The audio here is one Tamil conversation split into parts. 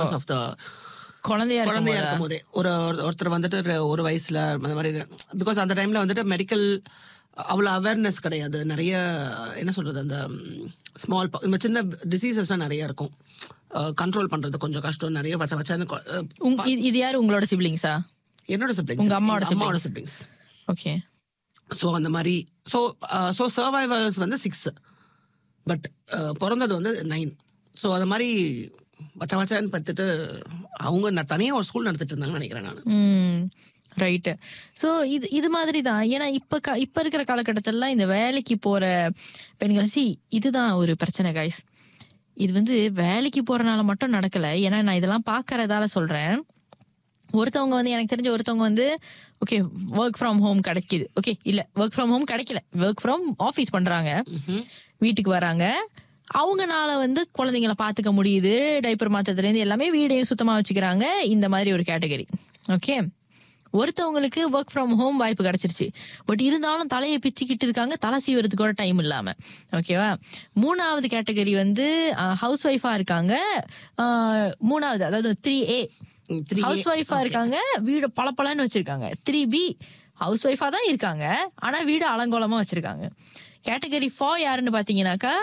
பிகாஸ் ஆஃப் த குழந்தையா குழந்தையா இருக்கும் இருக்கும் போதே ஒரு ஒருத்தர் வந்துட்டு ஒரு- ஒரு வயசுல அந்த மாதிரி பிகாஸ் அந்த டைம்ல வந்துட்டு மெடிக்கல் அவ்வளோ அவேர்னஸ் கிடையாது நிறைய என்ன சொல்றது அந்த ஸ்மால் இந்த சின்ன டிசீசஸ்லாம் நிறைய இருக்கும் கண்ட்ரோல் பண்றது கொஞ்சம் கஷ்டம் நிறைய வச்ச வச்சான்னு கொ- அஹ், உங்க- இது- இது யாரு உங்களோட சிப்ளிங்ஸா என்னோட சிப்ளிங்ஸ் உங்க அம்மாவோட அம்மாவோட சிப்ளிங்ஸ் ஓகே ஸோ அந்த மாதிரி ஸோ ஸோ சர்வைவர்ஸ் வந்து சிக்ஸ் பட் பிறந்தது வந்து நைன் ஸோ அந்த மாதிரி வச்ச வச்சான்னு பார்த்துட்டு அவங்க ந- தனியா ஒரு ஸ்கூல் நடத்திட்டு இருந்தாங்கன்னு நினைக்கிறேன் நான் ம் ரைட்டு ஸோ இது இது மாதிரி தான் ஏன்னா இப்போ க இப்போ இருக்கிற காலகட்டத்திலலாம் இந்த வேலைக்கு போகிற பெண்கள் சி இதுதான் ஒரு பிரச்சனை கைஸ் இது வந்து வேலைக்கு போகிறனால மட்டும் நடக்கலை ஏன்னா நான் இதெல்லாம் பார்க்கறதால சொல்கிறேன் ஒருத்தவங்க வந்து எனக்கு தெரிஞ்ச ஒருத்தவங்க வந்து ஓகே ஒர்க் ஃப்ரம் ஹோம் கிடைக்குது ஓகே இல்லை ஒர்க் ஃப்ரம் ஹோம் கிடைக்கல ஒர்க் ஃப்ரம் ஆஃபீஸ் பண்ணுறாங்க வீட்டுக்கு வராங்க அவங்கனால வந்து குழந்தைங்கள பார்த்துக்க முடியுது டைப்பர் மாத்தத்துலேருந்து எல்லாமே வீடையும் சுத்தமாக வச்சுக்கிறாங்க இந்த மாதிரி ஒரு கேட்டகரி ஓகே ஒருத்தவங்களுக்கு ஒர்க் ஃப்ரம் ஹோம் வாய்ப்பு கிடைச்சிருச்சு பட் இருந்தாலும் தலையை பிச்சுக்கிட்டு இருக்காங்க தலை சீவறதுக்கு கூட டைம் இல்லாம ஓகேவா மூணாவது கேட்டகரி வந்து ஹவுஸ் ஒய்ஃபா இருக்காங்க அஹ், மூணாவது அதாவது த்ரீ ஏ ம், 3A, ஹவுஸ் ஒய்ஃபா இருக்காங்க வீடு பளபளன்னு வச்சிருக்காங்க த்ரீ பி ஹவுஸ் ஒய்ஃபா தான் இருக்காங்க ஆனா வீடு அலங்கோலமா வச்சிருக்காங்க கேட்டகரி ஃபோர் யாருன்னு பாத்தீங்கன்னாக்கா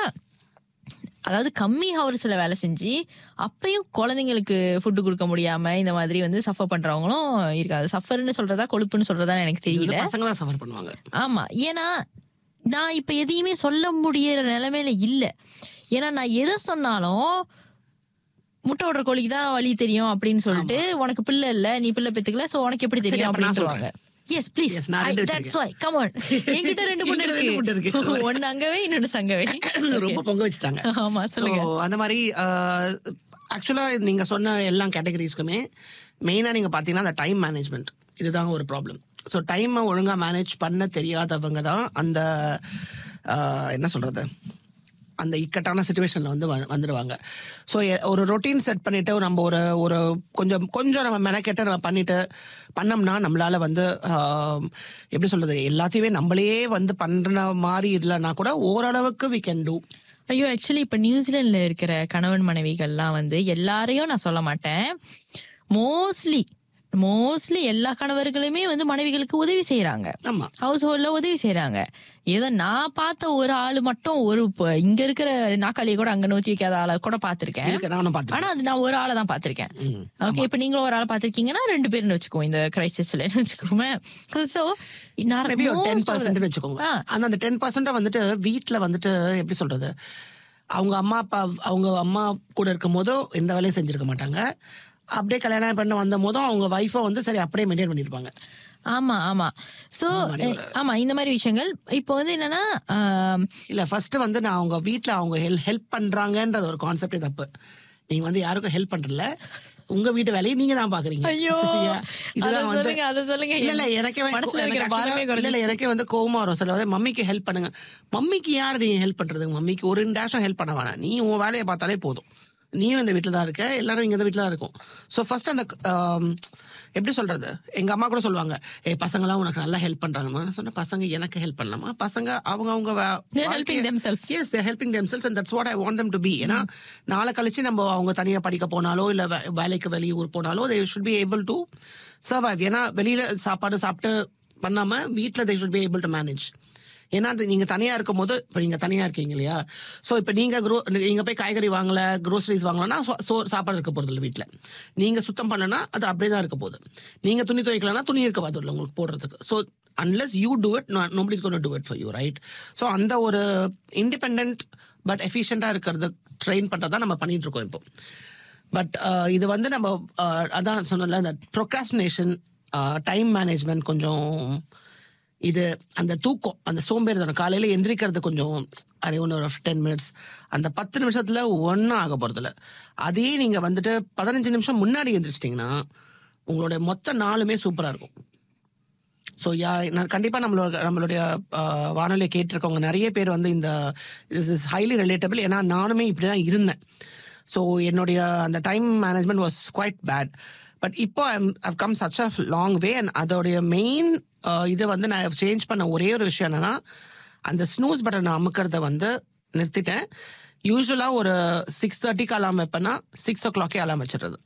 அதாவது கம்மி ஹவர்ஸ்ல வேலை செஞ்சு அப்பயும் குழந்தைங்களுக்கு ஃபுட்டு கொடுக்க முடியாம இந்த மாதிரி வந்து சஃபர் பண்றவங்களும் இருக்காது சஃபர்னு சொல்றதா கொழுப்புன்னு சொல்றதா எனக்கு இது தெரியல பசங்க தான் சஃபர் பண்ணுவாங்க ஆமா ஏன்னா நான் இப்ப எதையுமே சொல்ல முடியற நிலைமையில இல்ல ஏன்னா நான் எதை சொன்னாலும் முட்டை விடுற கோழிக்கு தான் வழி தெரியும் அப்படின்னு சொல்லிட்டு உனக்கு பிள்ளை இல்ல நீ பிள்ளை பெத்துக்கல சோ உனக்கு எப்படி சரி, தெரியும் அப்ப நான் அப்படின்னு சொல்லுவாங்க எஸ் ப்ளீஸ் Yes, நான் ரெண்டு தட்ஸ் வை கம் ஆன் என்கிட்ட ரெண்டு பொண்ணு என்கிட்ட ரெண்டு பொண்ணு இருக்கு இருக்கு. ஒன்னு அங்கவே இன்னொன்னு சங்கவே ரொம்ப பொங்க வச்சுட்டாங்க ஆமா ஸோ சொல்லுங்க அந்த மாதிரி ஆக்சுவலாக நீங்க சொன்ன எல்லா கேட்டகரிஸ்க்குமே மெயினாக நீங்க பார்த்தீங்கன்னா அந்த டைம் மேனேஜ்மெண்ட் இதுதான் ஒரு ப்ராப்ளம் ஸோ டைமை ஒழுங்கா மேனேஜ் பண்ண தெரியாதவங்க தான் அந்த ஆஹ், என்ன சொல்றது அந்த இக்கட்டான சுச்சுவேஷனில் வந்து வ- வந்துடுவாங்க ஸோ ஒரு ரொட்டீன் செட் பண்ணிட்டு நம்ம ஒரு ஒரு கொஞ்சம் கொஞ்சம் நம்ம மெனக்கெட்ட நம்ம பண்ணிட்டு பண்ணோம்னா நம்மளால வந்து ஆஹ், எப்படி சொல்றது எல்லாத்தையுமே நம்மளே வந்து பண்ற மாதிரி இல்லைன்னா கூட ஓரளவுக்கு வி கேன் டூ ஐயோ ஆக்சுவலி இப்ப நியூசிலாந்துல இருக்கிற கணவன் மனைவிகள்லாம் வந்து எல்லாரையும் நான் சொல்ல மாட்டேன் மோஸ்ட்லி மோஸ்ட்லி எல்லா கணவர்களுமே வந்து மனைவிகளுக்கு உதவி செய்யறாங்க ஆமா ஹவுஸ் ஹோல்ட்ல உதவி செய்யறாங்க ஏதோ நான் பார்த்த ஒரு ஆளு மட்டும் ஒரு ப- இங்க இருக்கிற நாக்காளியை கூட அங்க நோத்தி வைக்காத ஆளை கூட பார்த்திருக்கேன் இருக்கு நானும் பார்த்துருக்கேன் ஆனா அது நான் ஒரு ஆளை தான் பார்த்திருக்கேன் ம். ஓகே இப்ப நீங்களும் ஒரு ஆளை பார்த்திருக்கீங்கன்னா ரெண்டு பேர்னு வச்சுக்கோ இந்த கிரைசிஸ்ல வச்சுக்கோமே சோ மேபி ஒரு டென் பர்சன்ட் வச்சுக்கோங்க ஆ. ஆனா அந்த டென் பர்சன்ட் வந்துட்டு வீட்ல வந்துட்டு எப்படி சொல்றது அவங்க அம்மா அப்பா அவங்க அம்மா கூட இருக்கும் போதோ எந்த வேலையும் செஞ்சிருக்க மாட்டாங்க அப்படியே கல்யாணம் பண்ண வந்த போதும் அவங்க ஒய்ஃபை வந்து சரி அப்படியே மெயின்டைன் பண்ணிருப்பாங்க ஆமா ஆமா சோ ஆமா இந்த மாதிரி விஷயங்கள் இப்போ வந்து என்னன்னா ஆம், இல்ல ஃபர்ஸ்ட் வந்து நான் அவங்க வீட்ல அவங்க ஹெல்ப் ஹெல்ப் பண்றாங்கன்றது ஒரு கான்செப்டே தப்பு நீங்க வந்து யாருக்கும் ஹெல்ப் பண்றல உங்க வீட்டு வேலையை நீங்க தான் பாக்குறீங்க ஐயோ சரியா? அத சொல்லுங்க அத சொல்லுங்க இல்ல இல்ல எனக்கே வந்து- மனசுல எனக்கு இருக்கிற actually- பாரமே இல்ல இல்ல எனக்கே வந்து கோவமா வரும் சொல்ல வந்து மம்மிக்கு ஹெல்ப் பண்ணுங்க மம்மிக்கு யார் நீங்க ஹெல்ப் பண்றது மம்மிக்கு ஒரு டேஷம் ஹெல்ப் பண்ண வேணாம் நீ உன் வேலையை பார்த்தாலே போதும் நீயும் இந்த வீட்டில் தான் இருக்க எல்லாரும் இங்க இந்த வீட்டில் தான் இருக்கும் ஸோ ஃபர்ஸ்ட் அந்த ஆம், எப்படி சொல்றது எங்க அம்மா கூட சொல்லுவாங்க ஏ பசங்களாம் உனக்கு நல்லா ஹெல்ப் பண்றாங்கம்மா நான் சொன்னேன் பசங்க எனக்கு ஹெல்ப் பண்ணலாமா பசங்க அவங்க அவங்க They're helping themselves. Yes they're helping themselves and that's what I want them to be ஏன்னா நாளை கழிச்சு நம்ம அவங்க தனியா படிக்க போனாலோ இல்ல வே- வேலைக்கு வெளியூர் போனாலோ they should be able to survive ஏன்னா வெளியில சாப்பாடு சாப்பிட்டு பண்ணாம வீட்ல they should be able to manage ஏன்னா அது நீங்க தனியா இருக்கும் போது இப்ப நீங்க தனியா இருக்கீங்க இல்லையா சோ இப்ப நீங்க grow- நீங்க போய் காய்கறி வாங்கல க்ரோசரிஸ் வாங்கலன்னா சோ- சோ சாப்பாடு இருக்க போறது இல்லை வீட்ல நீங்க சுத்தம் பண்ணனா அது அப்படியே தான் இருக்க போகுது நீங்க துணி துவைக்கலன்னா துணி இருக்க போகுது இல்லை உங்களுக்கு போடுறதுக்கு so unless you do it nobody's gonna do it for you right so அந்த ஒரு இண்டிபெண்ட் பட் எஃபிஷியண்டாக இருக்கிறது ட்ரெயின் பண்ணுறதா நம்ம பண்ணிட்டு இருக்கோம் இப்போ பட் இது வந்து நம்ம uh, அதான் சொன்னல இந்த ப்ரொக்ராஸ்டினேஷன் டைம் மேனேஜ்மெண்ட் கொஞ்சம் இது அந்த தூக்கம் அந்த சோம்பேறித்தனம் காலையில் எந்திரிக்கிறது கொஞ்சம் அதே ஒன்று ஒரு டென் மினிட்ஸ் அந்த பத்து நிமிஷத்தில் ஒன்றும் ஆக போகிறதில்ல அதே நீங்கள் வந்துட்டு பதினஞ்சு நிமிஷம் முன்னாடி எந்திரிச்சிட்டிங்கன்னா உங்களுடைய மொத்த நாளுமே சூப்பராக இருக்கும் ஸோ யா நான் கண்டிப்பாக நம்மளோட நம்மளுடைய ஆஹ், வானொலியை கேட்டிருக்கவங்க நிறைய பேர் வந்து இந்த திஸ் இஸ் ஹைலி ரிலேட்டபிள் ஏன்னா நானுமே இப்படி தான் இருந்தேன் ஸோ என்னுடைய அந்த time management was quite bad but இப்போ I've come such a long way and அதோடைய மெயின் இதை வந்து நான் சேஞ்ச் பண்ண ஒரே ஒரு விஷயம் என்னன்னா அந்த ஸ்னூஸ் பட்டனை அமுக்கிறத வந்து நிறுத்திட்டேன் யூஸ்வலாக ஒரு சிக்ஸ் தேர்ட்டிக்கு அலாம் வைப்பேன்னா சிக்ஸ் ஓ கிளாக்கே அலாம் வச்சிடுறது